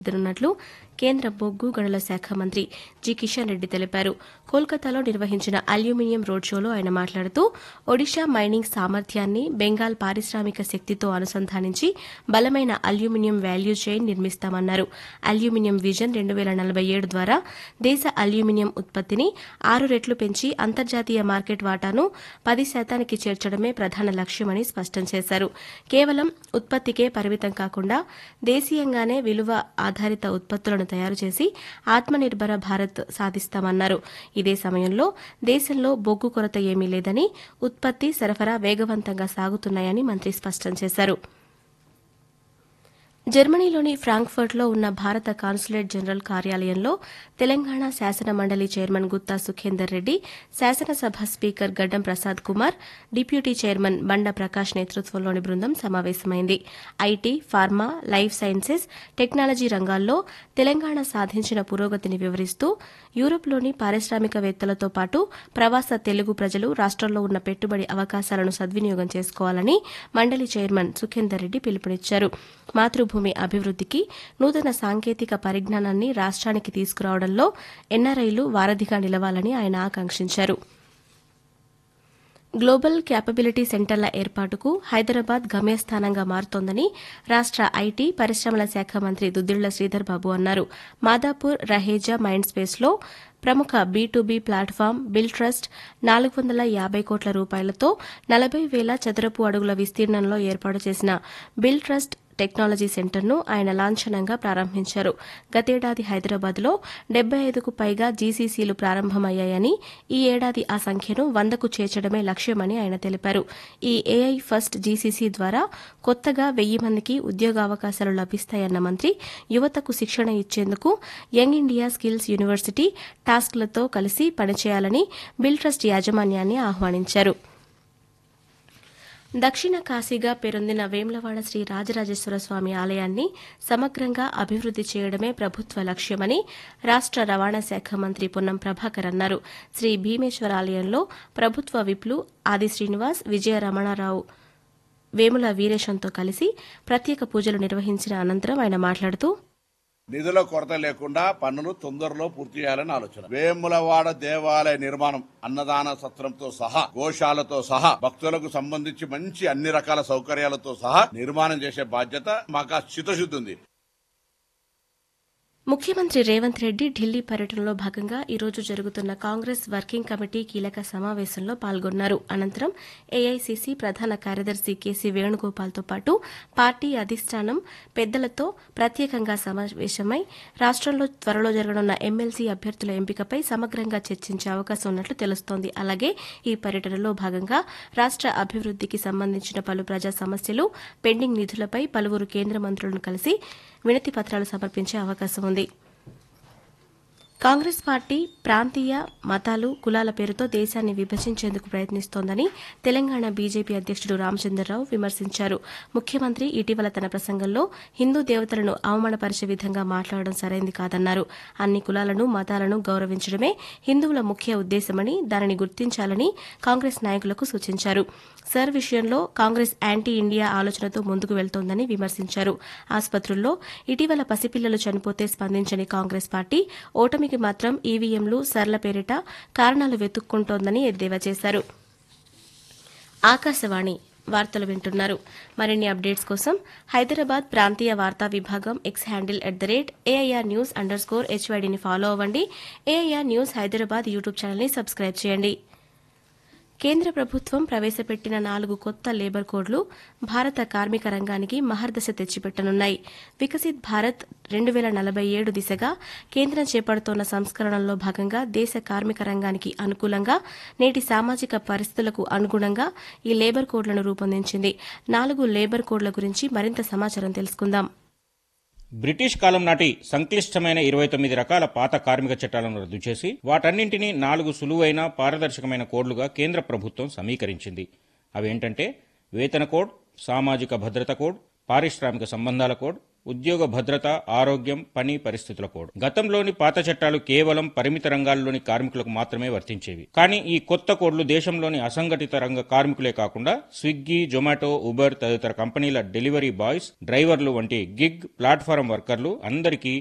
దినున్నట్లు కేంద్ర బొగ్గు గనుల శాఖ మంత్రి జి కిషన్ రెడ్డి తెలిపారు కోల్కతాలో నిర్వహించిన అల్యూమినియం రోడ్ షోలో ఆయన మాట్లాడుతూ ఒడిషా మైనింగ్ సామర్థ్యాన్ని బెంగాల్ పారిశ్రామిక శక్తితో అనుసంధానించి బలమైన అల్యూమినియం వాల్యూ చైన్ నిర్మిస్తామన్నారు అల్యూమినియం విజన్ రెండు వేల నలభై ఏడు ద్వారా దేశ అల్యూమినియం ఉత్పత్తిని ఆరు రెట్లు పెంచి అంతర్జాతీయ మార్కెట్ వాటాను పది శాతానికి చేర్చడమే ప్రధాన లక్ష్యమని స్పష్టం చేశారు కేవలం ఉత్పత్తికే పరిమితం కాకుండా దేశీయంగానే విలువ ఆధారిత ఉత్పత్తులను తయారు చేసి ఆత్మనిర్భర భారత్ సాధిస్తామన్నారు ఇదే సమయంలో దేశంలో బొగ్గు కొరత ఏమీ లేదని ఉత్పత్తి సరఫరా వేగవంతంగా సాగుతున్నాయని మంత్రి స్పష్టం చేశారు జర్మనీలోని ఫ్రాంక్ఫర్ట్లో ఉన్న భారత కాన్సులేట్ జనరల్ కార్యాలయంలో తెలంగాణ శాసన మండలి చైర్మన్ గుత్తా సుఖేందర్ రెడ్డి శాసనసభ స్పీకర్ గడ్డం ప్రసాద్ కుమార్ డిప్యూటీ చైర్మన్ బండ ప్రకాష్ నేతృత్వంలోని బృందం సమావేశమైంది IT pharma life sciences technology రంగాల్లో తెలంగాణ సాధించిన పురోగతిని వివరిస్తూ యూరోప్లోని పారిశ్రామికవేత్తలతో పాటు ప్రవాస తెలుగు ప్రజలు రాష్టంలో ఉన్న పెట్టుబడి అవకాశాలను సద్వినియోగం చేసుకోవాలని మండలి చైర్మన్ సుఖేందర్ రెడ్డి పిలుపునిచ్చారు మాతృభూమి అభివృద్దికి నూతన సాంకేతిక పరిజ్ఞానాన్ని రాష్ట్రానికి తీసుకురావడంలో ఎన్ఆర్ఐలు వారధిగా నిలవాలని ఆయన ఆకాంక్షించారు గ్లోబల్ క్యాపబిలిటీ సెంటర్ల ఏర్పాటుకు హైదరాబాద్ గమ్యస్థానంగా మారుతోందని రాష్ట ఐటీ పరిశ్రమల శాఖ మంత్రి దుద్దిళ్ల శ్రీధర్ బాబు అన్నారు మాదాపూర్ రహేజా మైండ్ స్పేస్లో ప్రముఖ B to B platform Billtrust నాలుగు వందల యాభై కోట్ల రూపాయలతో నలభై వేల చదరపు అడుగుల విస్తీర్ణంలో ఏర్పాటు చేసిన బిల్ ట్రస్ట్ టెక్నాలజీ సెంటర్ను ఆయన లాంఛనంగా ప్రారంభించారు గతేడాది హైదరాబాద్లో డెబ్బై ఐదుకు పైగా జీసీసీలు ప్రారంభమయ్యాయని ఈ ఏడాది ఆ సంఖ్యను వందకు చేర్చడమే లక్ష్యమని ఆయన తెలిపారు ఈ ఏఐ ఫస్ట్ జీసీసీ ద్వారా కొత్తగా వెయ్యి మందికి ఉద్యోగావకాశాలు లభిస్తాయన్న మంత్రి యువతకు శిక్షణ ఇచ్చేందుకు యంగ్ ఇండియా స్కిల్స్ యూనివర్సిటీ టాస్క్లతో కలిసి పనిచేయాలని బిల్ ట్రస్ట్ యాజమాన్యాన్ని ఆహ్వానించారు దక్షిణ కాశీగా పేరొందిన వేములవాడ శ్రీ రాజరాజేశ్వర స్వామి ఆలయాన్ని సమగ్రంగా అభివృద్ది చేయడమే ప్రభుత్వ లక్ష్యమని రాష్ట రవాణా శాఖ మంత్రి పొన్నం ప్రభాకర్ అన్నారు శ్రీ భీమేశ్వర ఆలయంలో ప్రభుత్వ విప్లు ఆది శ్రీనివాస్ విజయ రమణారావు వేముల వీరేశంతో కలిసి ప్రత్యేక పూజలు నిర్వహించిన అనంతరం ఆయన మాట్లాడుతూ నిధుల కొరత లేకుండా పనులు తొందరలో పూర్తి చేయాలని ఆలోచన వేములవాడ దేవాలయ నిర్మాణం అన్నదాన సత్రంతో సహా గోశాలతో సహా భక్తులకు సంబంధించి మంచి అన్ని రకాల సౌకర్యాలతో సహా నిర్మాణం చేసే బాధ్యత మాకు ఆ చిత్తశుద్ధి ఉంది ముఖ్యమంత్రి రేవంత్ రెడ్డి ఢిల్లీ పర్యటనలో భాగంగా ఈరోజు జరుగుతున్న కాంగ్రెస్ వర్కింగ్ కమిటీ కీలక సమావేశంలో పాల్గొన్నారు అనంతరం ఏఐసీసీ ప్రధాన కార్యదర్శి కేసీ వేణుగోపాల్తో పాటు పార్టీ అధిష్టానం పెద్దలతో ప్రత్యేకంగా సమావేశమై రాష్టంలో త్వరలో జరగనున్న ఎమ్మెల్సీ అభ్యర్థుల ఎంపికపై సమగ్రంగా చర్చించే అవకాశం ఉన్నట్లు తెలుస్తోంది అలాగే ఈ పర్యటనలో భాగంగా రాష్ట అభివృద్దికి సంబంధించిన పలు ప్రజా సమస్యలు పెండింగ్ నిధులపై పలువురు కేంద్ర మంత్రులను కలిసి వినతి పత్రాలు సమర్పించే అవకాశం ఉంది కాంగ్రెస్ పార్టీ ప్రాంతీయ మతాలు కులాల పేరుతో దేశాన్ని విభజించేందుకు ప్రయత్నిస్తోందని తెలంగాణ బీజేపీ అధ్యక్షుడు రామచంద్రరావు విమర్శించారు ముఖ్యమంత్రి ఇటీవల తన ప్రసంగంలో హిందూ దేవతలను అవమానపరిచే విధంగా మాట్లాడడం సరైంది కాదన్నారు అన్ని కులాలను మతాలను గౌరవించడమే హిందువుల ముఖ్య ఉద్దేశమని దానిని గుర్తించాలని కాంగ్రెస్ నాయకులకు సూచించారు సర్ విషయంలో కాంగ్రెస్ యాంటీ ఇండియా ఆలోచనతో ముందుకు వెళ్తోందని విమర్శించారు ఆసుపత్రుల్లో ఇటీవల పసిపిల్లలు చనిపోతే స్పందించని కాంగ్రెస్ పార్టీ ఓటమికి మాత్రం ఈవీఎంలు సర్ల పేరిట కారణాలు వెతుక్కుంటోందని ఎద్దేవా చేశారు ఆకాశవాణి వార్తలు వింటున్నారు మరిన్ని అప్డేట్స్ కోసం హైదరాబాద్ ప్రాంతీయ వార్తా విభాగం X handle at the rate AIR news underscore స్కోర్ హెచ్వైడీని ఫాలో అవ్వండి ఏఐఆర్ న్యూస్ హైదరాబాద్ యూట్యూబ్ ఛానల్ని సబ్స్క్రైబ్ చేయండి కేంద్ర ప్రభుత్వం ప్రవేశపెట్టిన నాలుగు కొత్త లేబర్ కోడ్లు భారత కార్మిక రంగానికి మహర్దశ తెచ్చిపెట్టనున్నాయి వికసిత్ భారత్ రెండు వేల నలభై ఏడు దిశగా కేంద్రం చేపడుతోన్న సంస్కరణల్లో భాగంగా దేశ కార్మిక రంగానికి అనుకూలంగా నేటి సామాజిక పరిస్థితులకు అనుగుణంగా ఈ లేబర్ కోడ్లను రూపొందించింది నాలుగు లేబర్ కోడ్ల గురించి మరింత సమాచారం తెలుసుకుందాం బ్రిటిష్ కాలం నాటి సంక్లిష్టమైన ఇరవై తొమ్మిది రకాల పాత కార్మిక చట్టాలను రద్దు చేసి వాటన్నింటినీ నాలుగు సులువైన పారదర్శకమైన కోడ్లుగా కేంద్ర ప్రభుత్వం సమీకరించింది అవేంటంటే వేతన కోడ్ సామాజిక భద్రత కోడ్ పారిశ్రామిక సంబంధాల కోడ్ ఉద్యోగ భద్రత ఆరోగ్యం పని పరిస్థితుల కోడ్ గతంలోని పాత చట్టాలు కేవలం పరిమిత రంగాల్లోని కార్మికులకు మాత్రమే వర్తించేవి కానీ ఈ కొత్త కోడ్లు దేశంలోని అసంఘటిత రంగ కార్మికులే కాకుండా స్విగ్గీ జొమాటో ఉబర్ తదితర కంపెనీల డెలివరీ బాయ్స్ డ్రైవర్లు వంటి గిగ్ ప్లాట్ఫారం వర్కర్లు అందరికీ